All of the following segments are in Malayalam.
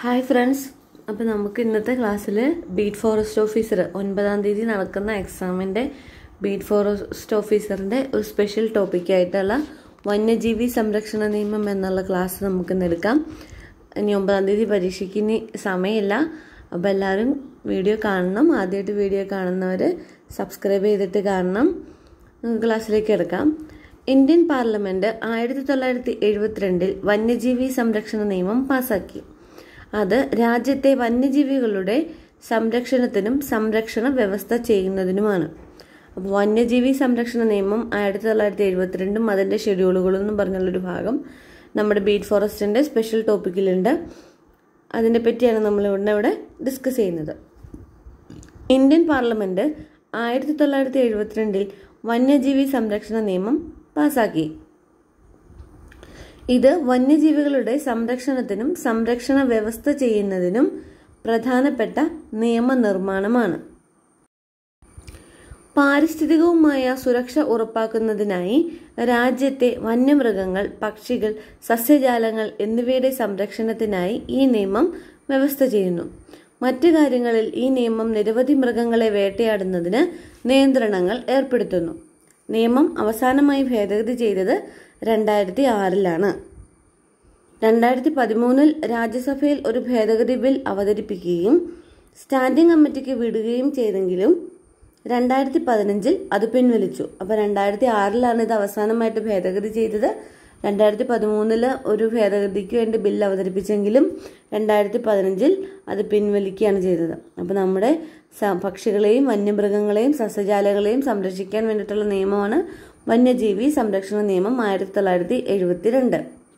ഹായ് ഫ്രണ്ട്സ് അപ്പോൾ നമുക്ക് ഇന്നത്തെ ക്ലാസ്സിൽ ബീറ്റ് ഫോറസ്റ്റ് ഓഫീസർ ഒൻപതാം തീയതി നടക്കുന്ന എക്സാമിൻ്റെ ബീറ്റ് ഫോറസ്റ്റ് ഓഫീസറിൻ്റെ ഒരു സ്പെഷ്യൽ ടോപ്പിക്കായിട്ടുള്ള വന്യജീവി സംരക്ഷണ നിയമം എന്നുള്ള ക്ലാസ് നമുക്ക് ഇന്ന് എടുക്കാം ഇനി ഒമ്പതാം തീയതി പരീക്ഷയ്ക്ക് ഇനി സമയമില്ല അപ്പോൾ എല്ലാവരും വീഡിയോ കാണണം ആദ്യമായിട്ട് വീഡിയോ കാണുന്നവർ സബ്സ്ക്രൈബ് ചെയ്തിട്ട് കാണണം ക്ലാസ്സിലേക്ക് എടുക്കാം ഇന്ത്യൻ പാർലമെൻറ്റ് ആയിരത്തി തൊള്ളായിരത്തി എഴുപത്തിരണ്ടിൽ വന്യജീവി സംരക്ഷണ നിയമം പാസാക്കി അത് രാജ്യത്തെ വന്യജീവികളുടെ സംരക്ഷണത്തിനും സംരക്ഷണ വ്യവസ്ഥ ചെയ്യുന്നതിനുമാണ് അപ്പോൾ വന്യജീവി സംരക്ഷണ നിയമം ആയിരത്തി തൊള്ളായിരത്തി എഴുപത്തിരണ്ടും അതിൻ്റെ ഷെഡ്യൂളുകളും എന്ന് പറഞ്ഞുള്ളൊരു ഭാഗം നമ്മുടെ ബീറ്റ് ഫോറസ്റ്റിൻ്റെ സ്പെഷ്യൽ ടോപ്പിക്കിലുണ്ട് അതിനെ പറ്റിയാണ് നമ്മൾ ഇവിടെ ഇവിടെ ഡിസ്കസ് ചെയ്യുന്നത് ഇന്ത്യൻ പാർലമെൻറ്റ് ആയിരത്തി തൊള്ളായിരത്തി എഴുപത്തിരണ്ടിൽ വന്യജീവി സംരക്ഷണ നിയമം പാസാക്കി ഇത് വന്യജീവികളുടെ സംരക്ഷണത്തിനും സംരക്ഷണ വ്യവസ്ഥ ചെയ്യുന്നതിനും പ്രധാനപ്പെട്ട നിയമനിർമ്മാണമാണ് പാരിസ്ഥിതികവുമായ സുരക്ഷ ഉറപ്പാക്കുന്നതിനായി രാജ്യത്തെ വന്യമൃഗങ്ങൾ പക്ഷികൾ സസ്യജാലങ്ങൾ എന്നിവയുടെ സംരക്ഷണത്തിനായി ഈ നിയമം വ്യവസ്ഥ ചെയ്യുന്നു മറ്റു കാര്യങ്ങളിൽ ഈ നിയമം നിരവധി മൃഗങ്ങളെ വേട്ടയാടുന്നതിന് നിയന്ത്രണങ്ങൾ ഏർപ്പെടുത്തുന്നു നിയമം അവസാനമായി ഭേദഗതി ചെയ്തത് രണ്ടായിരത്തി ആറിലാണ് രണ്ടായിരത്തി പതിമൂന്നിൽ രാജ്യസഭയിൽ ഒരു ഭേദഗതി ബിൽ അവതരിപ്പിക്കുകയും സ്റ്റാൻഡിംഗ് കമ്മിറ്റിക്ക് വിടുകയും ചെയ്തെങ്കിലും രണ്ടായിരത്തി പതിനഞ്ചിൽ അത് പിൻവലിച്ചു അപ്പോൾ രണ്ടായിരത്തി ആറിലാണ് ഇത് അവസാനമായിട്ട് ഭേദഗതി ചെയ്തത് രണ്ടായിരത്തി പതിമൂന്നില് ഒരു ഭേദഗതിക്ക് വേണ്ടി ബില്ല് അവതരിപ്പിച്ചെങ്കിലും രണ്ടായിരത്തി പതിനഞ്ചിൽ അത് പിൻവലിക്കുകയാണ് ചെയ്തത് അപ്പോൾ നമ്മുടെ പക്ഷികളെയും വന്യമൃഗങ്ങളെയും സസ്യജാലകളെയും സംരക്ഷിക്കാൻ വേണ്ടിയിട്ടുള്ള നിയമമാണ് വന്യജീവി സംരക്ഷണ നിയമം ആയിരത്തി തൊള്ളായിരത്തി എഴുപത്തിരണ്ട്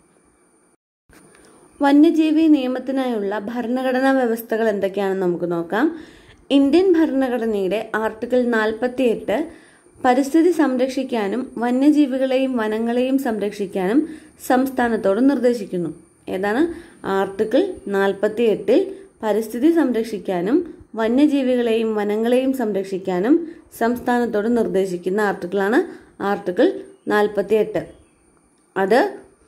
വന്യജീവി നിയമത്തിനായുള്ള ഭരണഘടനാ വ്യവസ്ഥകൾ എന്തൊക്കെയാണെന്ന് നമുക്ക് നോക്കാം ഇന്ത്യൻ ഭരണഘടനയുടെ ആർട്ടിക്കിൾ നാൽപ്പത്തിയെട്ട് പരിസ്ഥിതി സംരക്ഷിക്കാനും വന്യജീവികളെയും വനങ്ങളെയും സംരക്ഷിക്കാനും സംസ്ഥാനത്തോട് നിർദ്ദേശിക്കുന്നു ഏതാണ് ആർട്ടിക്കിൾ നാൽപ്പത്തി എട്ടിൽ പരിസ്ഥിതി സംരക്ഷിക്കാനും വന്യജീവികളെയും വനങ്ങളെയും സംരക്ഷിക്കാനും സംസ്ഥാനത്തോട് നിർദ്ദേശിക്കുന്ന ആർട്ടിക്കിളാണ് ആർട്ടിക്കിൾ നാൽപ്പത്തി എട്ട് അത്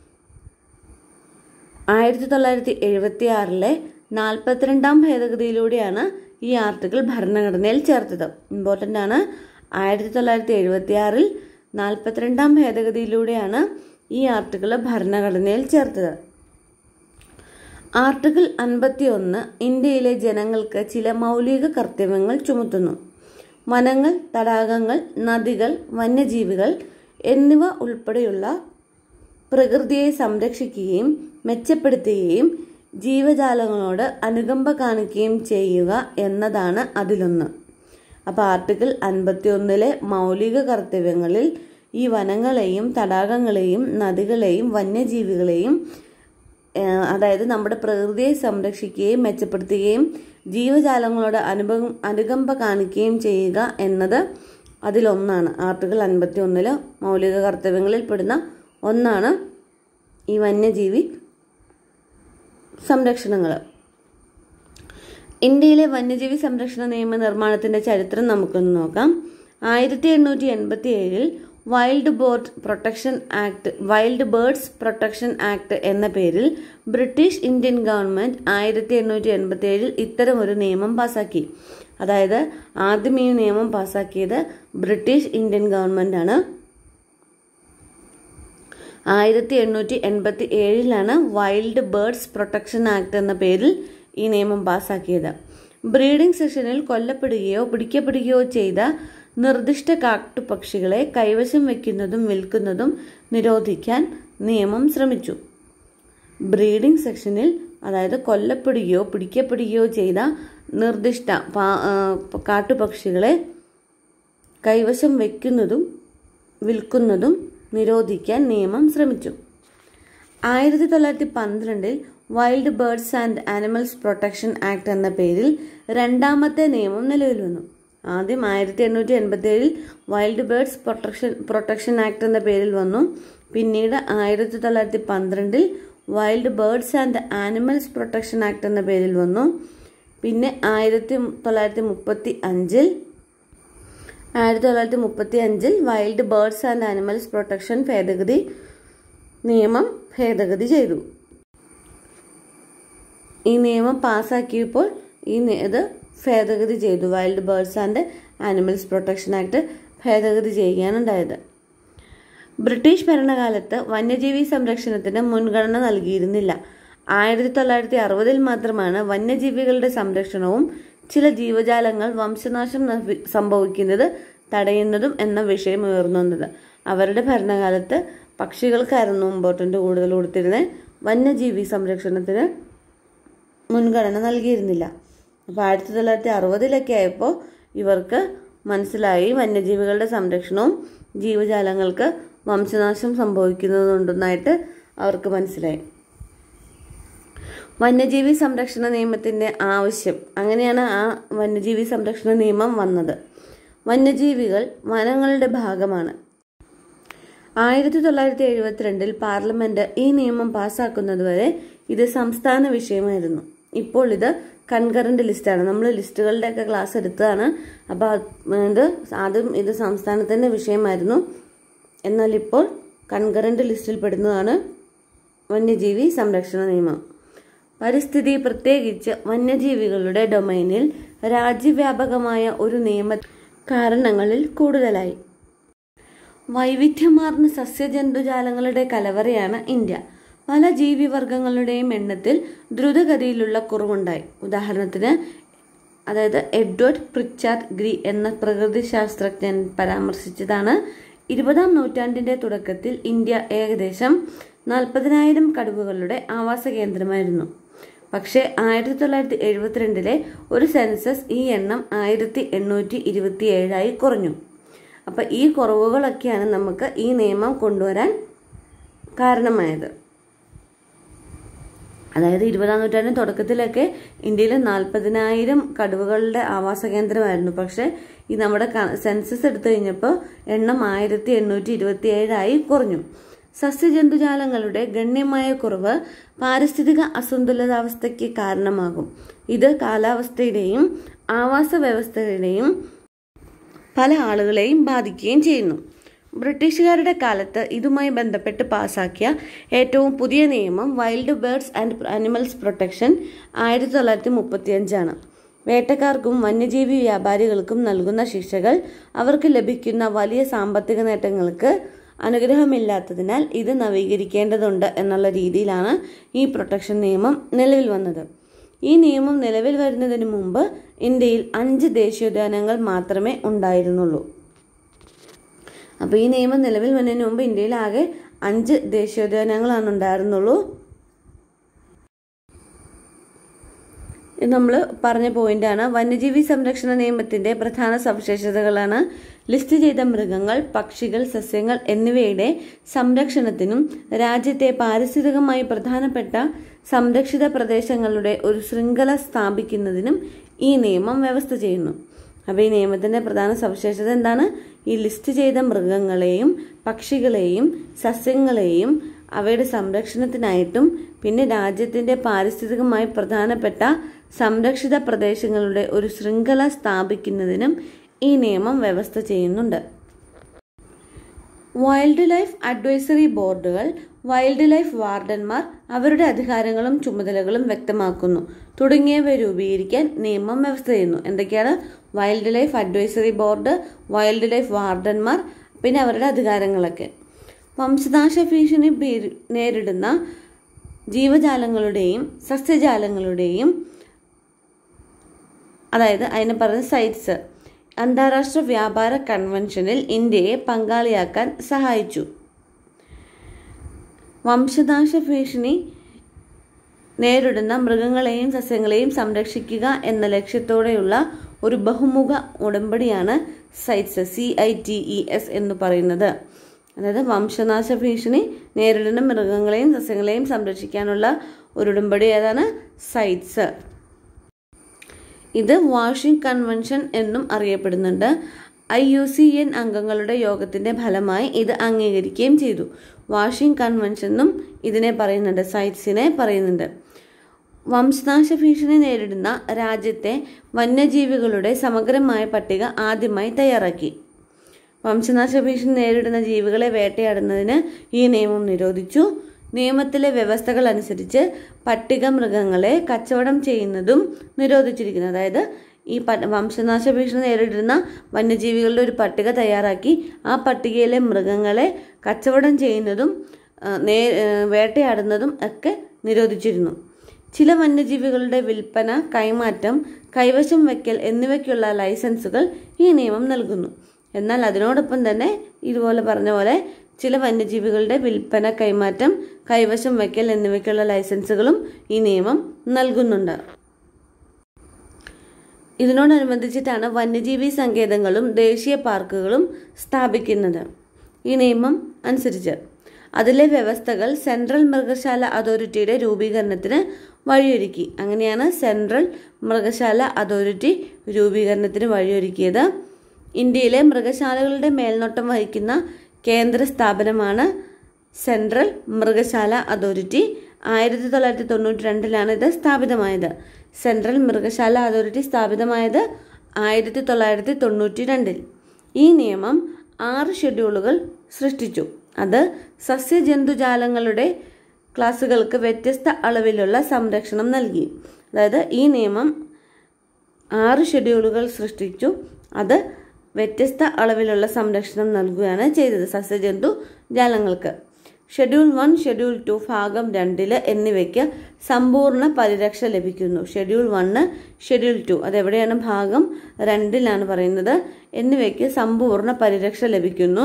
ആയിരത്തി തൊള്ളായിരത്തി എഴുപത്തി ആറിലെ നാൽപ്പത്തിരണ്ടാം ഭേദഗതിയിലൂടെയാണ് ഈ ആർട്ടിക്കിൾ ഭരണഘടനയിൽ ചേർത്തത് ഇമ്പോർട്ടൻ്റ് ആണ് ആയിരത്തി തൊള്ളായിരത്തി എഴുപത്തി ആറിൽ നാൽപ്പത്തിരണ്ടാം ഭേദഗതിയിലൂടെയാണ് ഈ ആർട്ടിക്കിൾ ഭരണഘടനയിൽ ചേർത്തത് ആർട്ടിക്കിൾ അൻപത്തി ഒന്ന് ഇന്ത്യയിലെ ജനങ്ങൾക്ക് ചില മൗലിക കർത്തവ്യങ്ങൾ ചുമത്തുന്നു വനങ്ങൾ തടാകങ്ങൾ നദികൾ വന്യജീവികൾ എന്നിവ ഉൾപ്പെടെയുള്ള പ്രകൃതിയെ സംരക്ഷിക്കുകയും മെച്ചപ്പെടുത്തുകയും ജീവജാലങ്ങളോട് അനുകമ്പ കാണിക്കുകയും ചെയ്യുക എന്നതാണ് അതിലൊന്ന് അപ്പോൾ ആർട്ടിക്കിൾ അൻപത്തി ഒന്നിലെ മൗലിക കർത്തവ്യങ്ങളിൽ ഈ വനങ്ങളെയും തടാകങ്ങളെയും നദികളെയും വന്യജീവികളെയും അതായത് നമ്മുടെ പ്രകൃതിയെ സംരക്ഷിക്കുകയും മെച്ചപ്പെടുത്തുകയും ജീവജാലങ്ങളോട് അനുഭവം അനുകമ്പ കാണിക്കുകയും ചെയ്യുക എന്നത് അതിലൊന്നാണ് ആർട്ടിക്കിൾ അൻപത്തി ഒന്നില് മൗലിക കർത്തവ്യങ്ങളിൽ പെടുന്ന ഒന്നാണ് ഈ വന്യജീവി സംരക്ഷണങ്ങൾ ഇന്ത്യയിലെ വന്യജീവി സംരക്ഷണ നിയമ നിർമ്മാണത്തിന്റെ ചരിത്രം നമുക്കൊന്ന് നോക്കാം ആയിരത്തി എണ്ണൂറ്റി എൺപത്തി ഏഴിൽ wild board protection act wild birds protection act എന്ന പേരിൽ ബ്രിട്ടീഷ് ഇന്ത്യൻ ഗവൺമെന്റ് ആയിരത്തി എണ്ണൂറ്റി എൺപത്തി ഏഴിൽ ഇത്തരം ഒരു നിയമം പാസാക്കി അതായത് ആദ്യം ഈ നിയമം പാസാക്കിയത് ബ്രിട്ടീഷ് ഇന്ത്യൻ ഗവൺമെന്റ് ആണ് ആയിരത്തി എണ്ണൂറ്റി എൺപത്തി ഏഴിലാണ് വൈൽഡ് ബേർഡ്സ് പ്രൊട്ടക്ഷൻ ആക്ട് എന്ന പേരിൽ ഈ നിയമം പാസാക്കിയത് ബ്രീഡിംഗ് സെഷനിൽ കൊല്ലപ്പെടുകയോ പിടിക്കപ്പെടുകയോ ചെയ്ത നിർദ്ദിഷ്ട കാട്ടുപക്ഷികളെ കൈവശം വയ്ക്കുന്നതും വിൽക്കുന്നതും നിരോധിക്കാൻ നിയമം ശ്രമിച്ചു ബ്രീഡിംഗ് സെക്ഷനിൽ അതായത് കൊല്ലപ്പെടുകയോ പിടിക്കപ്പെടുകയോ ചെയ്ത നിർദ്ദിഷ്ട കാട്ടുപക്ഷികളെ കൈവശം വയ്ക്കുന്നതും വിൽക്കുന്നതും നിരോധിക്കാൻ നിയമം ശ്രമിച്ചു ആയിരത്തി തൊള്ളായിരത്തി പന്ത്രണ്ടിൽ wild birds and animals protection act എന്ന പേരിൽ രണ്ടാമത്തെ നിയമം നിലവിൽ വന്നു ആദ്യം ആയിരത്തി എണ്ണൂറ്റി എൺപത്തി ഏഴിൽ wild birds protection protection act എന്ന പേരിൽ വന്നു പിന്നീട് ആയിരത്തി തൊള്ളായിരത്തി പന്ത്രണ്ടിൽ wild birds and animals protection act എന്ന പേരിൽ വന്നു പിന്നെ ആയിരത്തി തൊള്ളായിരത്തി മുപ്പത്തി അഞ്ചിൽ ആയിരത്തി തൊള്ളായിരത്തി മുപ്പത്തി അഞ്ചിൽ wild birds and animals protection ഭേദഗതി നിയമം ഭേദഗതി ചെയ്തു ഈ നിയമം പാസ്സാക്കിയപ്പോൾ ഈ നി- ഇത് ഭേദഗതി ചെയ്തു wild birds and animals protection act ഭേദഗതി ചെയ്യുകയാണ് ഉണ്ടായത് ബ്രിട്ടീഷ് ഭരണകാലത്ത് വന്യജീവി സംരക്ഷണത്തിന് മുൻഗണന നൽകിയിരുന്നില്ല ആയിരത്തി തൊള്ളായിരത്തി അറുപതിൽ മാത്രമാണ് വന്യജീവികളുടെ സംരക്ഷണവും ചില ജീവജാലങ്ങൾ വംശനാശം നവി- സംഭവിക്കുന്നത് തടയുന്നതും എന്ന വിഷയം ഉയർന്നു വന്നത് അവരുടെ ഭരണകാലത്ത് പക്ഷികൾക്കായിരുന്നു ഇമ്പോർട്ടൻ്റ് കൂടുതൽ കൊടുത്തിരുന്നത് വന്യജീവി സംരക്ഷണത്തിന് മുൻഗണന നൽകിയിരുന്നില്ല അപ്പോൾ ആയിരത്തി തൊള്ളായിരത്തി അറുപതിലൊക്കെ ആയപ്പോൾ ഇവർക്ക് മനസ്സിലായി വന്യജീവികളുടെ സംരക്ഷണവും ജീവജാലങ്ങൾക്ക് വംശനാശം സംഭവിക്കുന്നതുണ്ടെന്നായിട്ട് അവർക്ക് മനസ്സിലായി വന്യജീവി സംരക്ഷണ നിയമത്തിൻ്റെ ആവശ്യം അങ്ങനെയാണ് ആ വന്യജീവി സംരക്ഷണ നിയമം വന്നത് വന്യജീവികൾ വനങ്ങളുടെ ഭാഗമാണ് ആയിരത്തി തൊള്ളായിരത്തി എഴുപത്തിരണ്ടിൽ പാർലമെന്റ് ഈ നിയമം പാസ്സാക്കുന്നതുവരെ ഇത് സംസ്ഥാന വിഷയമായിരുന്നു ഇപ്പോൾ ഇത് കൺകറന്റ് ലിസ്റ്റാണ് നമ്മൾ ലിസ്റ്റുകളുടെയൊക്കെ ക്ലാസ് എടുത്തതാണ് അപ്പോൾ ഇത് ആദ്യം ഇത് സംസ്ഥാനത്തിൻ്റെ വിഷയമായിരുന്നു എന്നാൽ ഇപ്പോൾ കൺകറന്റ് ലിസ്റ്റിൽ പെടുന്നതാണ് വന്യജീവി സംരക്ഷണ നിയമം പരിസ്ഥിതി പ്രത്യേകിച്ച് വന്യജീവികളുടെ ഡൊമൈനിൽ രാജ്യവ്യാപകമായ ഒരു നിയമ കാരണങ്ങളിൽ കൂടുതലായി വൈവിധ്യമാർന്ന സസ്യജന്തുജാലങ്ങളുടെ കലവറയാണ് ഇന്ത്യ പല ജീവിവർഗങ്ങളുടെയും എണ്ണത്തിൽ ദ്രുതഗതിയിലുള്ള കുറവുണ്ടായി ഉദാഹരണത്തിന് അതായത് എഡ്വേർഡ് പ്രിച്ചാർഡ് ഗ്രി എന്ന പ്രകൃതി ശാസ്ത്രജ്ഞൻ പരാമർശിച്ചതാണ് ഇരുപതാം നൂറ്റാണ്ടിന്റെ തുടക്കത്തിൽ ഇന്ത്യ ഏകദേശം നാൽപ്പതിനായിരം കടുവകളുടെ ആവാസ കേന്ദ്രമായിരുന്നു പക്ഷേ ആയിരത്തി തൊള്ളായിരത്തി എഴുപത്തിരണ്ടിലെ ഒരു സെൻസസ് ഈ എണ്ണം ആയിരത്തി എണ്ണൂറ്റി ഇരുപത്തി ഏഴായി കുറഞ്ഞു അപ്പം ഈ കുറവുകളൊക്കെയാണ് നമുക്ക് ഈ നിയമം കൊണ്ടുവരാൻ കാരണമായത് അതായത് ഇരുപതാം നൂറ്റാണ്ടിന് തുടക്കത്തിലൊക്കെ ഇന്ത്യയിൽ നാൽപ്പതിനായിരം കടുവകളുടെ ആവാസ കേന്ദ്രമായിരുന്നു പക്ഷേ ഈ നമ്മുടെ സെൻസസ് എടുത്തു കഴിഞ്ഞപ്പോൾ എണ്ണം ആയിരത്തി എണ്ണൂറ്റി ഇരുപത്തി ഏഴായി കുറഞ്ഞു സസ്യജന്തുജാലങ്ങളുടെ ഗണ്യമായ കുറവ് പാരിസ്ഥിതിക അസന്തുലിതാവസ്ഥയ്ക്ക് കാരണമാകും ഇത് കാലാവസ്ഥയുടെയും ആവാസ വ്യവസ്ഥയുടെയും പല ആളുകളെയും ബാധിക്കുകയും ചെയ്യുന്നു ബ്രിട്ടീഷുകാരുടെ കാലത്ത് ഇതുമായി ബന്ധപ്പെട്ട് പാസാക്കിയ ഏറ്റവും പുതിയ നിയമം wild birds and animals protection ആയിരത്തി തൊള്ളായിരത്തി മുപ്പത്തിയഞ്ചാണ് വേട്ടക്കാർക്കും വന്യജീവി വ്യാപാരികൾക്കും നൽകുന്ന ശിക്ഷകൾ അവർക്ക് ലഭിക്കുന്ന വലിയ സാമ്പത്തിക നേട്ടങ്ങൾക്ക് അനുഗ്രഹമില്ലാത്തതിനാൽ ഇത് നവീകരിക്കേണ്ടതുണ്ട് എന്നുള്ള രീതിയിലാണ് ഈ പ്രൊട്ടക്ഷൻ നിയമം നിലവിൽ വന്നത് ഈ നിയമം നിലവിൽ വരുന്നതിന് മുമ്പ് ഇന്ത്യയിൽ അഞ്ച് ദേശീയോദ്യാനങ്ങൾ മാത്രമേ ഉണ്ടായിരുന്നുള്ളൂ അപ്പോൾ ഈ നിയമം നിലവിൽ വരുന്നതിന് മുമ്പ് ഇന്ത്യയിൽ ആകെ അഞ്ച് ദേശീയോദ്യാനങ്ങളാണ് ഉണ്ടായിരുന്നുള്ളൂ ഇത് നമ്മൾ പറഞ്ഞ പോയിന്റാണ് വന്യജീവി സംരക്ഷണ നിയമത്തിന്റെ പ്രധാന സവിശേഷതകളാണ് ലിസ്റ്റ് ചെയ്ത മൃഗങ്ങൾ പക്ഷികൾ സസ്യങ്ങൾ എന്നിവയുടെ സംരക്ഷണത്തിനും രാജ്യത്തെ പാരിസ്ഥിതികമായി പ്രധാനപ്പെട്ട സംരക്ഷിത പ്രദേശങ്ങളുടെ ഒരു ശൃംഖല സ്ഥാപിക്കുന്നതിനും ഈ നിയമം വ്യവസ്ഥ ചെയ്യുന്നു അപ്പോൾ ഈ നിയമത്തിന്റെ പ്രധാന സവിശേഷത എന്താണ് ഈ ലിസ്റ്റ് ചെയ്ത മൃഗങ്ങളെയും പക്ഷികളെയും സസ്യങ്ങളെയും അവയുടെ സംരക്ഷണത്തിനായിട്ടും പിന്നെ രാജ്യത്തിന്റെ പാരിസ്ഥിതികമായി പ്രധാനപ്പെട്ട സംരക്ഷിത പ്രദേശങ്ങളുടെ ഒരു ശൃംഖല സ്ഥാപിക്കുന്നതിനും ഈ നിയമം വ്യവസ്ഥ ചെയ്യുന്നുണ്ട് വൈൽഡ് ലൈഫ് അഡ്വൈസറി ബോർഡുകൾ വൈൽഡ് ലൈഫ് വാർഡന്മാർ അവരുടെ അധികാരങ്ങളും ചുമതലകളും വ്യക്തമാക്കുന്നു തുടങ്ങിയവ രൂപീകരിക്കാൻ നിയമം വ്യവസ്ഥ ചെയ്യുന്നു എന്തൊക്കെയാണ് wildlife advisory board wildlife വാർഡന്മാർ പിന്നെ അവരുടെ അധികാരങ്ങളൊക്കെ വംശനാശ ഭീഷണി പേരി- നേരിടുന്ന ജീവജാലങ്ങളുടെയും സസ്യജാലങ്ങളുടെയും അതായത് അതിന് പറയുന്ന സൈറ്റ്സ് അന്താരാഷ്ട്ര വ്യാപാര കൺവെൻഷനിൽ ഇന്ത്യയെ പങ്കാളിയാക്കാൻ സഹായിച്ചു വംശനാശ ഭീഷണി നേരിടുന്ന മൃഗങ്ങളെയും സസ്യങ്ങളെയും സംരക്ഷിക്കുക എന്ന ലക്ഷ്യത്തോടെയുള്ള ഒരു ബഹുമുഖ ഉടമ്പടിയാണ് CITES C I T E S എന്ന് പറയുന്നത് അതായത് വംശനാശ ഭീഷണി നേരിടുന്ന മൃഗങ്ങളെയും സസ്യങ്ങളെയും സംരക്ഷിക്കാനുള്ള ഒരു ഉടമ്പടി ഏതാണ് സൈറ്റ്സ് ഇത് വാഷിംഗ് കൺവെൻഷൻ എന്നും അറിയപ്പെടുന്നുണ്ട് ഐ യു സി എൻ അംഗങ്ങളുടെ യോഗത്തിന്റെ ഫലമായി ഇത് അംഗീകരിക്കുകയും ചെയ്തു വാഷിംഗ് കൺവെൻഷൻ എന്നും ഇതിനെ പറയുന്നുണ്ട് സൈറ്റ്സിനെ പറയുന്നുണ്ട് വംശനാശ ഭീഷണി നേരിടുന്ന രാജ്യത്തെ വന്യജീവികളുടെ സമഗ്രമായ പട്ടിക ആദ്യമായി തയ്യാറാക്കി വംശനാശ ഭീഷണി നേരിടുന്ന ജീവികളെ വേട്ടയാടുന്നതിന് ഈ നിയമം നിരോധിച്ചു നിയമത്തിലെ വ്യവസ്ഥകൾ അനുസരിച്ച് പട്ടിക മൃഗങ്ങളെ കച്ചവടം ചെയ്യുന്നതും നിരോധിച്ചിരിക്കുന്നു അതായത് ഈ പ വംശനാശ ഭീഷണി നേരിടുന്ന വന്യജീവികളുടെ ഒരു പട്ടിക തയ്യാറാക്കി ആ പട്ടികയിലെ മൃഗങ്ങളെ കച്ചവടം ചെയ്യുന്നതും ആ, നേ ആ, വേട്ടയാടുന്നതും ഒക്കെ നിരോധിച്ചിരുന്നു ചില വന്യജീവികളുടെ വിൽപ്പന കൈമാറ്റം കൈവശം വയ്ക്കൽ എന്നിവയ്ക്കുള്ള ലൈസൻസുകൾ ഈ നിയമം നൽകുന്നു എന്നാൽ അതിനോടൊപ്പം തന്നെ ഇതുപോലെ പറഞ്ഞ പോലെ ചില വന്യജീവികളുടെ വിൽപ്പന കൈമാറ്റം കൈവശം വയ്ക്കൽ എന്നിവയ്ക്കുള്ള ലൈസൻസുകളും ഈ നിയമം നൽകുന്നുണ്ട് ഇതിനോടനുബന്ധിച്ചിട്ടാണ് വന്യജീവി സങ്കേതങ്ങളും ദേശീയ പാർക്കുകളും സ്ഥാപിക്കുന്നത് ഈ നിയമം അനുസരിച്ച് അതിലെ വ്യവസ്ഥകൾ സെൻട്രൽ മൃഗശാല അതോറിറ്റിയുടെ രൂപീകരണത്തിന് വഴിയൊരുക്കി അങ്ങനെയാണ് സെൻട്രൽ മൃഗശാല അതോറിറ്റി രൂപീകരണത്തിന് വഴിയൊരുക്കിയത് ഇന്ത്യയിലെ മൃഗശാലകളുടെ മേൽനോട്ടം വഹിക്കുന്ന കേന്ദ്ര സ്ഥാപനമാണ് സെൻട്രൽ മൃഗശാല അതോറിറ്റി ആയിരത്തി തൊള്ളായിരത്തി തൊണ്ണൂറ്റി രണ്ടിലാണ് ഇത് സ്ഥാപിതമായത് സെൻട്രൽ മൃഗശാല അതോറിറ്റി സ്ഥാപിതമായത് ആയിരത്തി തൊള്ളായിരത്തി തൊണ്ണൂറ്റി രണ്ടിൽ ഈ നിയമം ആറ് ഷെഡ്യൂളുകൾ സൃഷ്ടിച്ചു അത് സസ്യജന്തുജാലങ്ങളുടെ ക്ലാസുകൾക്ക് വ്യത്യസ്ത അളവിലുള്ള സംരക്ഷണം നൽകി അതായത് ഈ നിയമം ആറ് ഷെഡ്യൂളുകൾ സൃഷ്ടിച്ചു അത് വ്യത്യസ്ത അളവിലുള്ള സംരക്ഷണം നൽകുകയാണ് ചെയ്തത് സസ്യജന്തു ജാലങ്ങൾക്ക് ഷെഡ്യൂൾ വൺ ഷെഡ്യൂൾ ടു ഭാഗം രണ്ടില് എന്നിവയ്ക്ക് സമ്പൂർണ്ണ പരിരക്ഷ ലഭിക്കുന്നു ഷെഡ്യൂൾ വണ്ണ് ഷെഡ്യൂൾ ടു അതെവിടെയാണ് ഭാഗം രണ്ടിലാണ് പറയുന്നത് എന്നിവയ്ക്ക് സമ്പൂർണ്ണ പരിരക്ഷ ലഭിക്കുന്നു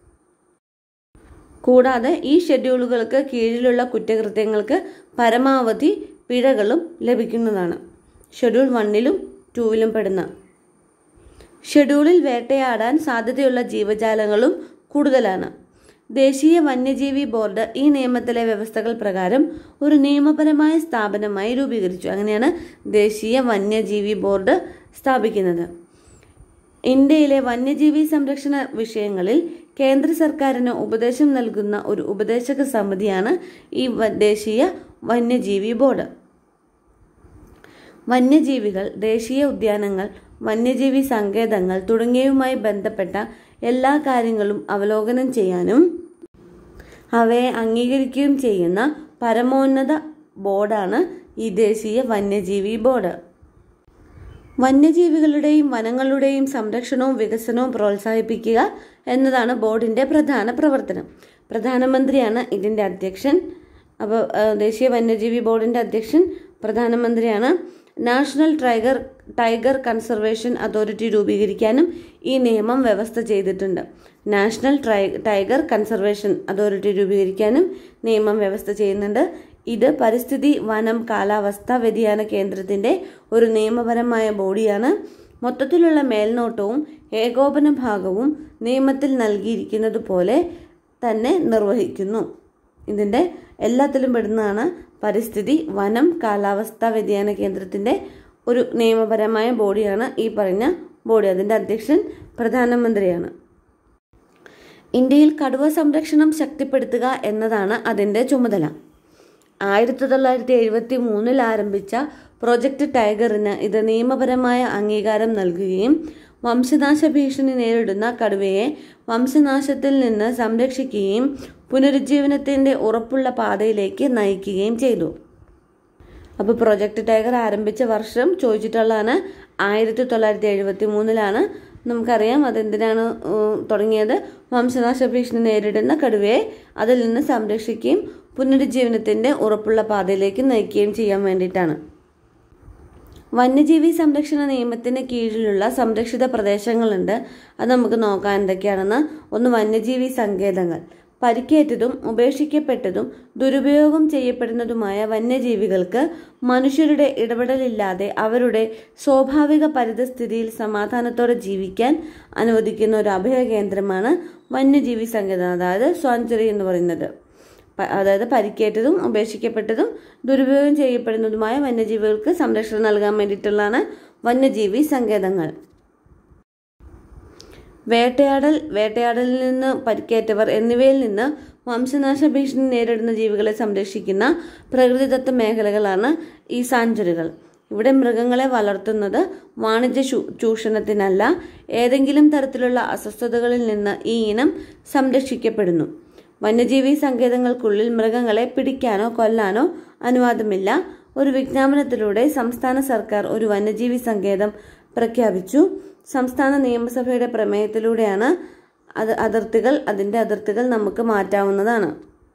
കൂടാതെ ഈ ഷെഡ്യൂളുകൾക്ക് കീഴിലുള്ള കുറ്റകൃത്യങ്ങൾക്ക് പരമാവധി പിഴകളും ലഭിക്കുന്നതാണ് ഷെഡ്യൂൾ വണ്ണിലും ടൂവിലും പെടുന്ന ഷെഡ്യൂളിൽ വേട്ടയാടാൻ സാധ്യതയുള്ള ജീവജാലങ്ങളും കൂടുതലാണ് ദേശീയ വന്യജീവി ബോർഡ് ഈ നിയമത്തിലെ വ്യവസ്ഥകൾ പ്രകാരം ഒരു നിയമപരമായ സ്ഥാപനമായി രൂപീകരിച്ചു അങ്ങനെയാണ് ദേശീയ വന്യജീവി ബോർഡ് സ്ഥാപിക്കുന്നത് ഇന്ത്യയിലെ വന്യജീവി സംരക്ഷണ വിഷയങ്ങളിൽ കേന്ദ്ര സർക്കാരിന് ഉപദേശം നൽകുന്ന ഒരു ഉപദേശക സമിതിയാണ് ഈ വ- ദേശീയ വന്യജീവി ബോർഡ് വന്യജീവികൾ ദേശീയ ഉദ്യാനങ്ങൾ വന്യജീവി സങ്കേതങ്ങൾ തുടങ്ങിയവയുമായി ബന്ധപ്പെട്ട എല്ലാ കാര്യങ്ങളും അവലോകനം ചെയ്യാനും അവയെ അംഗീകരിക്കുകയും ചെയ്യുന്ന പരമോന്നത ബോർഡാണ് ഈ ദേശീയ വന്യജീവി ബോർഡ് വന്യജീവികളുടെയും വനങ്ങളുടെയും സംരക്ഷണവും വികസനവും പ്രോത്സാഹിപ്പിക്കുക എന്നതാണ് ബോർഡിന്റെ പ്രധാന പ്രവർത്തനം പ്രധാനമന്ത്രിയാണ് ഇതിന്റെ അധ്യക്ഷൻ അപ്പോൾ ദേശീയ വന്യജീവി ബോർഡിന്റെ അധ്യക്ഷൻ പ്രധാനമന്ത്രിയാണ് national tiger tiger conservation authority രൂപീകരിക്കാനും ഈ നിയമം വ്യവസ്ഥ ചെയ്തിട്ടുണ്ട് national try tiger conservation authority രൂപീകരിക്കാനും നിയമം വ്യവസ്ഥ ചെയ്യുന്നുണ്ട് ഇത് പരിസ്ഥിതി വനം കാലാവസ്ഥ വ്യതിയാന കേന്ദ്രത്തിന്റെ ഒരു നിയമപരമായ ബോഡിയാണ് മൊത്തത്തിലുള്ള മേൽനോട്ടവും ഏകോപന ഭാഗവും നിയമത്തിൽ നൽകിയിരിക്കുന്നത് പോലെ തന്നെ നിർവഹിക്കുന്നു ഇതിൻ്റെ എല്ലാത്തിലും പെടുന്നതാണ് പരിസ്ഥിതി വനം കാലാവസ്ഥ വ്യതിയാന കേന്ദ്രത്തിൻ്റെ ഒരു നിയമപരമായ ബോഡിയാണ് ഈ പറഞ്ഞ ബോഡി അതിൻ്റെ അധ്യക്ഷൻ പ്രധാനമന്ത്രിയാണ് ഇന്ത്യയിൽ കടുവ സംരക്ഷണം ശക്തിപ്പെടുത്തുക എന്നതാണ് അതിൻ്റെ ചുമതല ആയിരത്തി തൊള്ളായിരത്തി എഴുപത്തി മൂന്നിൽ ആരംഭിച്ച പ്രൊജക്ട് ടൈഗറിന് ഇത് നിയമപരമായ അംഗീകാരം നൽകുകയും വംശനാശ ഭീഷണി നേരിടുന്ന കടുവയെ വംശനാശത്തിൽ നിന്ന് സംരക്ഷിക്കുകയും പുനരുജ്ജീവനത്തിന്റെ ഉറപ്പുള്ള പാതയിലേക്ക് നയിക്കുകയും ചെയ്തു അപ്പോൾ പ്രൊജക്ട് ടൈഗർ ആരംഭിച്ച വർഷം ചോദിച്ചിട്ടുള്ളതാണ് ആയിരത്തി തൊള്ളായിരത്തി എഴുപത്തി മൂന്നിലാണ് നമുക്കറിയാം അതെന്തിനാണ് ഉം, തുടങ്ങിയത് വംശനാശ ഭീഷണി നേരിടുന്ന കടുവയെ അതിൽ നിന്ന് സംരക്ഷിക്കുകയും പുനരുജ്ജീവനത്തിന്റെ ഉറപ്പുള്ള പാതയിലേക്ക് നയിക്കുകയും ചെയ്യാൻ വേണ്ടിയിട്ടാണ് വന്യജീവി സംരക്ഷണ നിയമത്തിന് കീഴിലുള്ള സംരക്ഷിത പ്രദേശങ്ങളുണ്ട് അത് നമുക്ക് നോക്കാം എന്തൊക്കെയാണെന്ന് ഒന്ന് വന്യജീവി സങ്കേതങ്ങൾ പരിക്കേറ്റതും ഉപേക്ഷിക്കപ്പെട്ടതും ദുരുപയോഗം ചെയ്യപ്പെടുന്നതുമായ വന്യജീവികൾക്ക് മനുഷ്യരുടെ ഇടപെടലില്ലാതെ അവരുടെ സ്വാഭാവിക പരിതസ്ഥിതിയിൽ സമാധാനത്തോടെ ജീവിക്കാൻ അനുവദിക്കുന്ന ഒരു അഭയ കേന്ദ്രമാണ് വന്യജീവി സങ്കേതം അതായത് സ്വാഞ്ചറി എന്ന് പറയുന്നത് പ- അതായത് പരിക്കേറ്റതും ഉപേക്ഷിക്കപ്പെട്ടതും ദുരുപയോഗം ചെയ്യപ്പെടുന്നതുമായ വന്യജീവികൾക്ക് സംരക്ഷണം നൽകാൻ വേണ്ടിയിട്ടുള്ളതാണ് വന്യജീവി സങ്കേതങ്ങൾ വേട്ടയാടൽ വേട്ടയാടലിൽ നിന്ന് പരിക്കേറ്റവർ എന്നിവയിൽ നിന്ന് വംശനാശ ഭീഷണി നേരിടുന്ന ജീവികളെ സംരക്ഷിക്കുന്ന പ്രകൃതിദത്ത മേഖലകളാണ് ഈ സാഞ്ചുറികൾ ഇവിടെ മൃഗങ്ങളെ വളർത്തുന്നത് വാണിജ്യ ചൂ- ചൂഷണത്തിനല്ല ഏതെങ്കിലും തരത്തിലുള്ള അസ്വസ്ഥതകളിൽ നിന്ന് ഈ ഇനം സംരക്ഷിക്കപ്പെടുന്നു വന്യജീവി സങ്കേതങ്ങൾക്കുള്ളിൽ മൃഗങ്ങളെ പിടിക്കാനോ കൊല്ലാനോ അനുവാദമില്ല ഒരു വിജ്ഞാപനത്തിലൂടെ സംസ്ഥാന സർക്കാർ ഒരു വന്യജീവി സങ്കേതം പ്രഖ്യാപിച്ചു സംസ്ഥാന നിയമസഭയുടെ പ്രമേയത്തിലൂടെയാണ് അത് അതിർത്തികൾ അതിൻ്റെ അതിർത്തികൾ നമുക്ക് മാറ്റാവുന്നതാണ്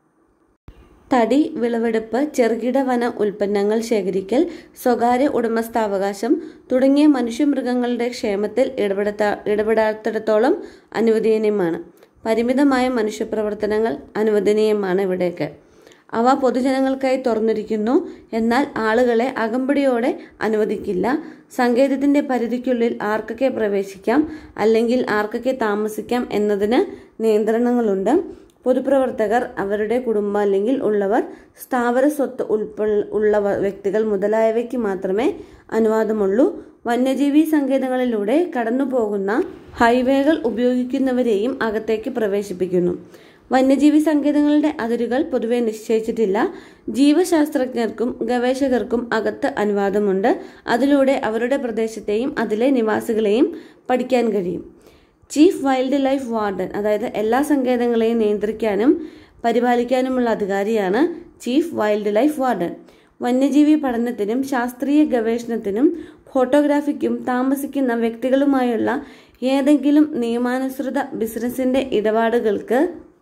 തടി വിളവെടുപ്പ് ചെറുകിട വന ഉൽപ്പന്നങ്ങൾ ശേഖരിക്കൽ സ്വകാര്യ ഉടമസ്ഥാവകാശം തുടങ്ങിയ മനുഷ്യമൃഗങ്ങളുടെ ക്ഷേമത്തിൽ ഇടപെടുത്ത ഇടപെടാത്തിടത്തോളം അനുവദനീയമാണ് പരിമിതമായ മനുഷ്യപ്രവർത്തനങ്ങൾ അനുവദനീയമാണ് ഇവിടെയൊക്കെ അവ പൊതുജനങ്ങൾക്കായി തുറന്നിരിക്കുന്നു എന്നാൽ ആളുകളെ അകമ്പടിയോടെ അനുവദിക്കില്ല സങ്കേതത്തിന്റെ പരിധിക്കുള്ളിൽ ആർക്കൊക്കെ പ്രവേശിക്കാം അല്ലെങ്കിൽ ആർക്കൊക്കെ താമസിക്കാം എന്നതിന് നിയന്ത്രണങ്ങളുണ്ട് പൊതുപ്രവർത്തകർ അവരുടെ കുടുംബം അല്ലെങ്കിൽ ഉള്ളവർ സ്ഥാവര സ്വത്ത് ഉൾപ്പെ ഉള്ള വ്യക്തികൾ മുതലായവയ്ക്ക് മാത്രമേ അനുവാദമുള്ളൂ വന്യജീവി സങ്കേതങ്ങളിലൂടെ കടന്നുപോകുന്ന ഹൈവേകൾ ഉപയോഗിക്കുന്നവരെയും അകത്തേക്ക് പ്രവേശിപ്പിക്കുന്നു വന്യജീവി സങ്കേതങ്ങളുടെ അതിരുകൾ പൊതുവെ നിശ്ചയിച്ചിട്ടില്ല ജീവശാസ്ത്രജ്ഞർക്കും ഗവേഷകർക്കും അകത്ത് അനുവാദമുണ്ട് അതിലൂടെ അവരുടെ പ്രദേശത്തെയും അതിലെ നിവാസികളെയും പഠിക്കാൻ കഴിയും ചീഫ് വൈൽഡ് ലൈഫ് വാർഡൻ അതായത് എല്ലാ സങ്കേതങ്ങളെയും നിയന്ത്രിക്കാനും പരിപാലിക്കാനുമുള്ള അധികാരിയാണ് ചീഫ് വൈൽഡ് ലൈഫ് വാർഡൻ വന്യജീവി പഠനത്തിനും ശാസ്ത്രീയ ഗവേഷണത്തിനും ഫോട്ടോഗ്രാഫിക്കും താമസിക്കുന്ന വ്യക്തികളുമായുള്ള ഏതെങ്കിലും നിയമാനുസൃത ബിസിനസിന്റെ ഇടപാടുകൾക്ക്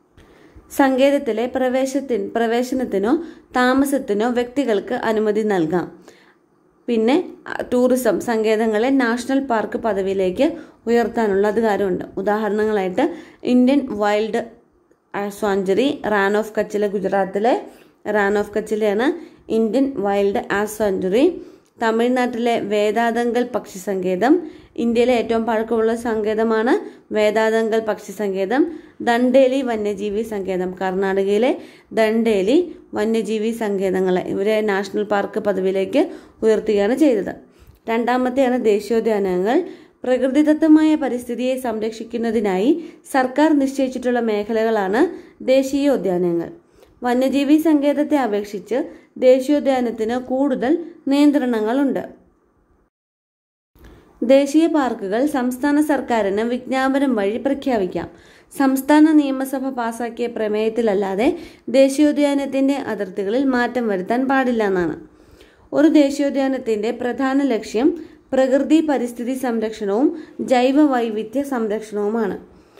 സങ്കേതത്തിലെ പ്രവേശത്തിന് പ്രവേശനത്തിനോ താമസത്തിനോ വ്യക്തികൾക്ക് അനുമതി നൽകാം പിന്നെ ടൂറിസം സങ്കേതങ്ങളെ നാഷണൽ പാർക്ക് പദവിയിലേക്ക് ഉയർത്താനുള്ള അധികാരമുണ്ട് ഉദാഹരണങ്ങളായിട്ട് Indian wild sanctuary Rann of കച്ചിലെ ഗുജറാത്തിലെ റാൻ ഓഫ് കച്ചിലെയാണ് ഇന്ത്യൻ വൈൽഡ് ആസ് സാഞ്ചുറി തമിഴ്നാട്ടിലെ വേദാതങ്കൽ പക്ഷി സങ്കേതം ഇന്ത്യയിലെ ഏറ്റവും പഴക്കമുള്ള സങ്കേതമാണ് വേദാതങ്കൽ പക്ഷി സങ്കേതം ദണ്ടേലി വന്യജീവി സങ്കേതം കർണാടകയിലെ ദണ്ടേലി വന്യജീവി സങ്കേതങ്ങളെ ഇവരെ നാഷണൽ പാർക്ക് പദവിയിലേക്ക് ഉയർത്തുകയാണ് ചെയ്തത് രണ്ടാമത്തെയാണ് ദേശീയോദ്യാനങ്ങൾ പ്രകൃതിദത്തമായ പരിസ്ഥിതിയെ സംരക്ഷിക്കുന്നതിനായി സർക്കാർ നിശ്ചയിച്ചിട്ടുള്ള മേഖലകളാണ് ദേശീയോദ്യാനങ്ങൾ വന്യജീവി സങ്കേതത്തെ അപേക്ഷിച്ച് ദേശീയോദ്യാനത്തിന് കൂടുതൽ നിയന്ത്രണങ്ങളുണ്ട് ദേശീയ പാർക്കുകൾ സംസ്ഥാന സർക്കാരിന് വിജ്ഞാപനം വഴി പ്രഖ്യാപിക്കാം സംസ്ഥാന നിയമസഭ പാസാക്കിയ പ്രമേയത്തിലല്ലാതെ ദേശീയോദ്യാനത്തിന്റെ അതിർത്തികളിൽ മാറ്റം വരുത്താൻ പാടില്ല എന്നാണ് ഒരു ദേശീയോദ്യാനത്തിന്റെ പ്രധാന ലക്ഷ്യം പ്രകൃതി പരിസ്ഥിതി സംരക്ഷണവും ജൈവ വൈവിധ്യ സംരക്ഷണവുമാണ്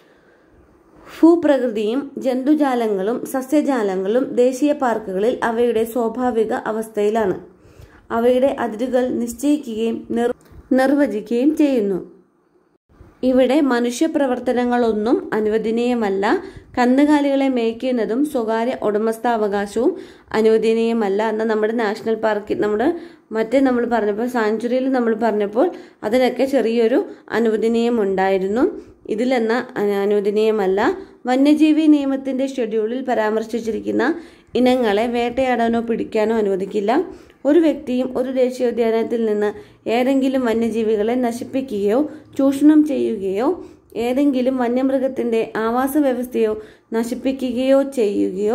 ഭൂപ്രകൃതിയും ജന്തുജാലങ്ങളും സസ്യജാലങ്ങളും ദേശീയ പാർക്കുകളിൽ അവയുടെ സ്വാഭാവിക അവസ്ഥയിലാണ് അവയുടെ അതിരുകൾ നിശ്ചയിക്കുകയും നിർ നിർവചിക്കുകയും ചെയ്യുന്നു ഇവിടെ മനുഷ്യപ്രവർത്തനങ്ങളൊന്നും അനുവദനീയമല്ല കന്നുകാലികളെ മേയ്ക്കുന്നതും സ്വകാര്യ ഉടമസ്ഥാവകാശവും അനുവദനീയമല്ല എന്ന നമ്മുടെ നാഷണൽ പാർക്കിൽ നമ്മുടെ മറ്റേ നമ്മൾ പറഞ്ഞപ്പോൾ സാഞ്ചുറിയിൽ നമ്മൾ പറഞ്ഞപ്പോൾ അതിനൊക്കെ ചെറിയൊരു അനുവദനീയം ഉണ്ടായിരുന്നു ഇതിലെന്ന അനുവദനീയമല്ല വന്യജീവി നിയമത്തിന്റെ ഷെഡ്യൂളിൽ പരാമർശിച്ചിരിക്കുന്ന ഇനങ്ങളെ വേട്ടയാടാനോ പിടിക്കാനോ അനുവദിക്കില്ല ഒരു വ്യക്തിയും ഒരു ദേശീയോദ്യാനത്തിൽ നിന്ന് ഏതെങ്കിലും വന്യജീവികളെ നശിപ്പിക്കുകയോ ചൂഷണം ചെയ്യുകയോ ഏതെങ്കിലും വന്യമൃഗത്തിന്റെ ആവാസ വ്യവസ്ഥയോ നശിപ്പിക്കുകയോ ചെയ്യുകയോ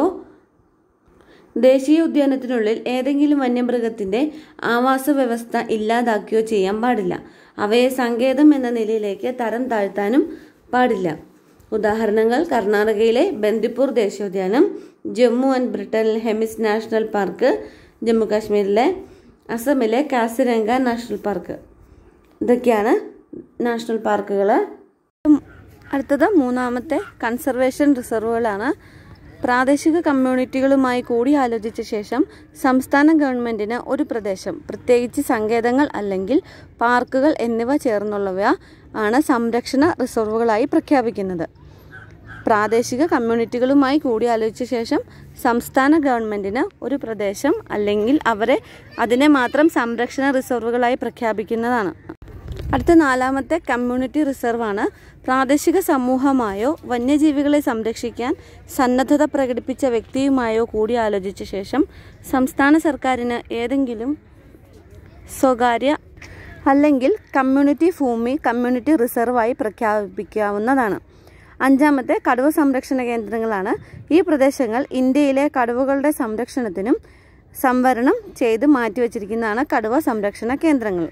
ദേശീയ ഉദ്യാനത്തിനുള്ളിൽ ഏതെങ്കിലും വന്യമൃഗത്തിന്റെ ആവാസ വ്യവസ്ഥ ഇല്ലാതാക്കുകയോ ചെയ്യാൻ പാടില്ല അവയെ സങ്കേതം എന്ന നിലയിലേക്ക് തരം താഴ്ത്താനും പാടില്ല ഉദാഹരണങ്ങൾ കർണാടകയിലെ ബന്ദിപ്പൂർ ദേശീയോദ്യാനം ജമ്മു ആൻഡ് ബ്രിട്ടനിലെ ഹെമിസ് നാഷണൽ പാർക്ക് ജമ്മു കാശ്മീരിലെ അസമിലെ കാസിരംഗ നാഷണൽ പാർക്ക് ഇതൊക്കെയാണ് നാഷണൽ പാർക്കുകൾ അടുത്തത് മൂന്നാമത്തെ കൺസർവേഷൻ റിസർവുകളാണ് പ്രാദേശിക കമ്മ്യൂണിറ്റികളുമായി കൂടിയാലോചിച്ച ശേഷം സംസ്ഥാന ഗവൺമെന്റിന് ഒരു പ്രദേശം പ്രത്യേകിച്ച് സങ്കേതങ്ങൾ അല്ലെങ്കിൽ പാർക്കുകൾ എന്നിവ ചേർന്നുള്ളവ ആണ് സംരക്ഷണ റിസർവുകളായി പ്രഖ്യാപിക്കുന്നത് പ്രാദേശിക കമ്മ്യൂണിറ്റികളുമായി കൂടിയാലോചിച്ച ശേഷം സംസ്ഥാന ഗവൺമെന്റിന് ഒരു പ്രദേശം അല്ലെങ്കിൽ അവരെ അതിനെ മാത്രം സംരക്ഷണ റിസർവുകളായി പ്രഖ്യാപിക്കുന്നതാണ് അടുത്ത നാലാമത്തെ കമ്മ്യൂണിറ്റി റിസർവാണ് പ്രാദേശിക സമൂഹമായോ വന്യജീവികളെ സംരക്ഷിക്കാൻ സന്നദ്ധത പ്രകടിപ്പിച്ച വ്യക്തിയുമായോ കൂടിയാലോചിച്ച ശേഷം സംസ്ഥാന സർക്കാരിന് ഏതെങ്കിലും സ്വകാര്യ അല്ലെങ്കിൽ കമ്മ്യൂണിറ്റി ഭൂമി കമ്മ്യൂണിറ്റി റിസർവായി പ്രഖ്യാപിക്കാവുന്നതാണ് അഞ്ചാമത്തെ കടുവ സംരക്ഷണ കേന്ദ്രങ്ങളാണ് ഈ പ്രദേശങ്ങൾ ഇന്ത്യയിലെ കടുവകളുടെ സംരക്ഷണത്തിനും സംവരണം ചെയ്ത് മാറ്റിവെച്ചിരിക്കുന്നതാണ് കടുവ സംരക്ഷണ കേന്ദ്രങ്ങൾ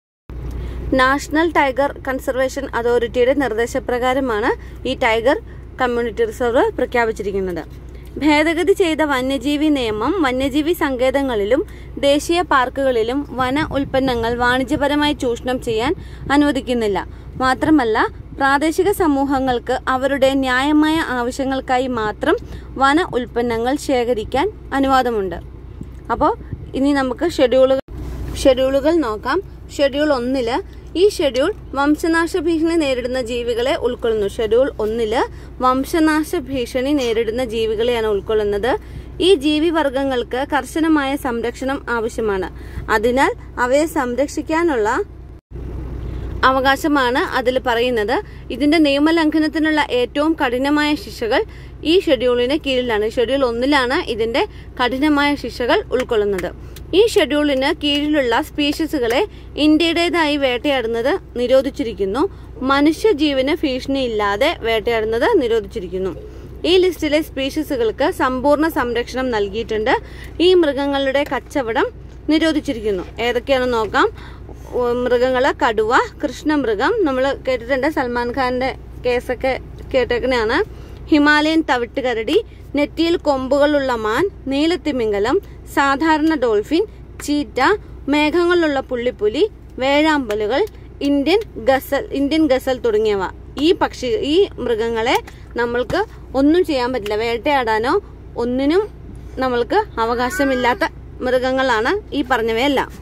നാഷണൽ ടൈഗർ കൺസർവേഷൻ അതോറിറ്റിയുടെ നിർദ്ദേശപ്രകാരമാണ് ഈ ടൈഗർ കമ്മ്യൂണിറ്റി റിസർവ് പ്രഖ്യാപിച്ചിരിക്കുന്നത് ഭേദഗതി ചെയ്ത വന്യജീവി നിയമം വന്യജീവി സങ്കേതങ്ങളിലും ദേശീയ പാർക്കുകളിലും വന ഉൽപ്പന്നങ്ങൾ വാണിജ്യപരമായി ചൂഷണം ചെയ്യാൻ അനുവദിക്കുന്നില്ല മാത്രമല്ല പ്രാദേശിക സമൂഹങ്ങൾക്ക് അവരുടെ ന്യായമായ ആവശ്യങ്ങൾക്കായി മാത്രം വന ഉൽപ്പന്നങ്ങൾ ശേഖരിക്കാൻ അനുവാദമുണ്ട് അപ്പോൾ ഇനി നമുക്ക് ഷെഡ്യൂളുകൾ ഷെഡ്യൂളുകൾ നോക്കാം ഷെഡ്യൂൾ ഒന്നില് ഈ ഷെഡ്യൂൾ വംശനാശ ഭീഷണി നേരിടുന്ന ജീവികളെ ഉൾക്കൊള്ളുന്നു ഷെഡ്യൂൾ ഒന്നില് വംശനാശ ഭീഷണി നേരിടുന്ന ജീവികളെയാണ് ഉൾക്കൊള്ളുന്നത് ഈ ജീവിവർഗങ്ങൾക്ക് കർശനമായ സംരക്ഷണം ആവശ്യമാണ് അതിനാൽ അവയെ സംരക്ഷിക്കാനുള്ള അവകാശമാണ് അതിൽ പറയുന്നത് ഇതിന്റെ നിയമലംഘനത്തിനുള്ള ഏറ്റവും കഠിനമായ ശിക്ഷകൾ ഈ ഷെഡ്യൂളിന് കീഴിലാണ് ഷെഡ്യൂൾ ഒന്നിലാണ് ഇതിന്റെ കഠിനമായ ശിക്ഷകൾ ഉൾക്കൊള്ളുന്നത് ഈ ഷെഡ്യൂളിന് കീഴിലുള്ള സ്പീഷീസുകളെ ഇന്ത്യയുടേതായി വേട്ടയാടുന്നത് നിരോധിച്ചിരിക്കുന്നു മനുഷ്യജീവന് ഭീഷണിയില്ലാതെ വേട്ടയാടുന്നത് നിരോധിച്ചിരിക്കുന്നു ഈ ലിസ്റ്റിലെ സ്പീഷീസുകൾക്ക് സമ്പൂർണ്ണ സംരക്ഷണം നൽകിയിട്ടുണ്ട് ഈ മൃഗങ്ങളുടെ കച്ചവടം നിരോധിച്ചിരിക്കുന്നു ഏതൊക്കെയാണെന്ന് നോക്കാം മൃഗങ്ങള് കടുവ കൃഷ്ണമൃഗം നമ്മൾ കേട്ടിട്ടുണ്ട് സൽമാൻ ഖാന്റെ കേസൊക്കെ കേട്ടേക്കണയാണ് ഹിമാലയൻ തവിട്ടുകരടി നെറ്റിയിൽ കൊമ്പുകളുള്ള മാൻ നീലത്തിമിംഗലം സാധാരണ ഡോൾഫിൻ ചീറ്റ മേഘങ്ങളുള്ള പുള്ളിപ്പുലി വേഴാമ്പലുകൾ ഇന്ത്യൻ ഗസൽ ഇന്ത്യൻ ഗസൽ തുടങ്ങിയവ ഈ പക്ഷി ഈ മൃഗങ്ങളെ നമ്മൾക്ക് ഒന്നും ചെയ്യാൻ പറ്റില്ല വേട്ടയാടാനോ ഒന്നിനും നമ്മൾക്ക് അവകാശമില്ലാത്ത മൃഗങ്ങളാണ് ഈ പറഞ്ഞവയെല്ലാം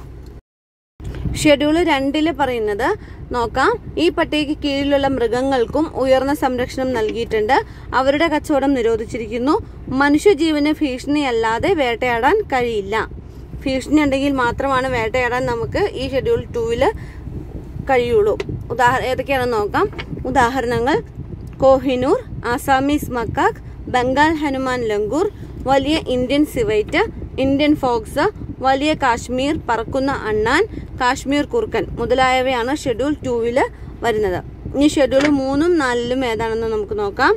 ഷെഡ്യൂള് രണ്ടില് പറയുന്നത് നോക്കാം ഈ പട്ടികയ്ക്ക് കീഴിലുള്ള മൃഗങ്ങൾക്കും ഉയർന്ന സംരക്ഷണം നൽകിയിട്ടുണ്ട് അവരുടെ കച്ചവടം നിരോധിച്ചിരിക്കുന്നു മനുഷ്യജീവന് ഭീഷണിയല്ലാതെ വേട്ടയാടാൻ കഴിയില്ല ഭീഷണി ഉണ്ടെങ്കിൽ മാത്രമാണ് വേട്ടയാടാൻ നമുക്ക് ഈ ഷെഡ്യൂൾ ടൂവില് കഴിയുള്ളൂ ഉദാഹരണം ഏതൊക്കെയാണെന്ന് നോക്കാം ഉദാഹരണങ്ങൾ കോഹിനൂർ Assamese macaque Bengal Hanuman langur വലിയ ഇന്ത്യൻ സിവൈറ്റ് ഇന്ത്യൻ ഫോക്സ് വലിയ കാശ്മീർ പറക്കുന്ന അണ്ണാൻ കാശ്മീർ കുറുക്കൻ മുതലായവയാണ് ഷെഡ്യൂൾ ടൂവില് വരുന്നത് ഇനി ഷെഡ്യൂൾ മൂന്നും നാലിലും ഏതാണെന്ന് നമുക്ക് നോക്കാം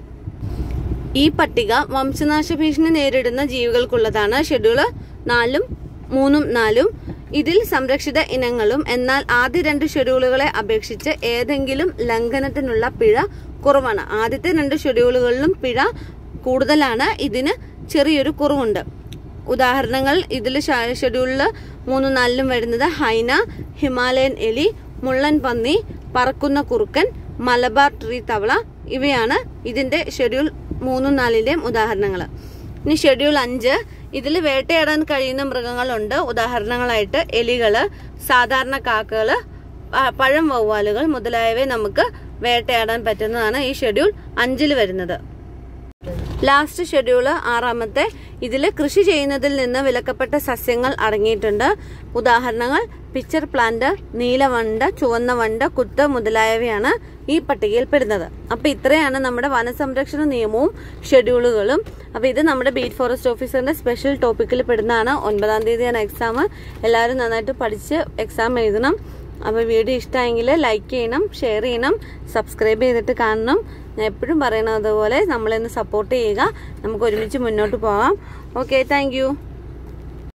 ഈ പട്ടിക വംശനാശ ഭീഷണി നേരിടുന്ന ജീവികൾക്കുള്ളതാണ് ഷെഡ്യൂള് നാലും മൂന്നും നാലും ഇതിൽ സംരക്ഷിത ഇനങ്ങളും എന്നാൽ ആദ്യ രണ്ട് ഷെഡ്യൂളുകളെ അപേക്ഷിച്ച് ഏതെങ്കിലും ലംഘനത്തിനുള്ള പിഴ കുറവാണ് ആദ്യത്തെ രണ്ട് ഷെഡ്യൂളുകളിലും പിഴ കൂടുതലാണ് ഇതിന് ചെറിയൊരു കുറവുണ്ട് ഉദാഹരണങ്ങൾ ഇതിൽ ഷെഡ്യൂളിൽ മൂന്ന് നാലിലും വരുന്നത് ഹൈന ഹിമാലയൻ എലി മുള്ളൻ പന്നി പറക്കുന്ന കുറുക്കൻ മലബാർ ട്രീ തവള ഇവയാണ് ഇതിന്റെ ഷെഡ്യൂൾ മൂന്നും നാലിന്റെയും ഉദാഹരണങ്ങൾ ഇനി ഷെഡ്യൂൾ അഞ്ച് ഇതിൽ വേട്ടയാടാൻ കഴിയുന്ന മൃഗങ്ങളുണ്ട് ഉദാഹരണങ്ങളായിട്ട് എലികള് സാധാരണ കാക്കകള് പ- പഴം വവ്വാലുകൾ മുതലായവയെ നമുക്ക് വേട്ടയാടാൻ പറ്റുന്നതാണ് ഈ ഷെഡ്യൂൾ അഞ്ചിൽ വരുന്നത് ലാസ്റ്റ് ഷെഡ്യൂള് ആറാമത്തെ ഇതിൽ കൃഷി ചെയ്യുന്നതിൽ നിന്ന് വിലക്കപ്പെട്ട സസ്യങ്ങൾ അടങ്ങിയിട്ടുണ്ട് ഉദാഹരണങ്ങൾ പിക്ചർ പ്ലാന്റ് നീലവണ്ട് ചുവന്ന വണ്ട് കുത്ത് മുതലായവയാണ് ഈ പട്ടികയിൽ പെടുന്നത് അപ്പൊ ഇത്രയാണ് നമ്മുടെ വനസംരക്ഷണ നിയമവും ഷെഡ്യൂളുകളും അപ്പൊ ഇത് നമ്മുടെ ബീറ്റ് ഫോറസ്റ്റ് ഓഫീസറിന്റെ സ്പെഷ്യൽ ടോപ്പിക്കിൽ പെടുന്നതാണ് ഒൻപതാം തീയതിയാണ് എക്സാം എല്ലാവരും നന്നായിട്ട് പഠിച്ച് എക്സാം എഴുതണം അപ്പോൾ വീഡിയോ ഇഷ്ടമായെങ്കിൽ ലൈക്ക് ചെയ്യണം ഷെയർ ചെയ്യണം സബ്സ്ക്രൈബ് ചെയ്തിട്ട് കാണണം ഞാൻ എപ്പോഴും പറയണത് പോലെ നമ്മളെന്ന് സപ്പോർട്ട് ചെയ്യുക നമുക്ക് ഒരുമിച്ച് മുന്നോട്ട് പോകാം ഓക്കെ താങ്ക്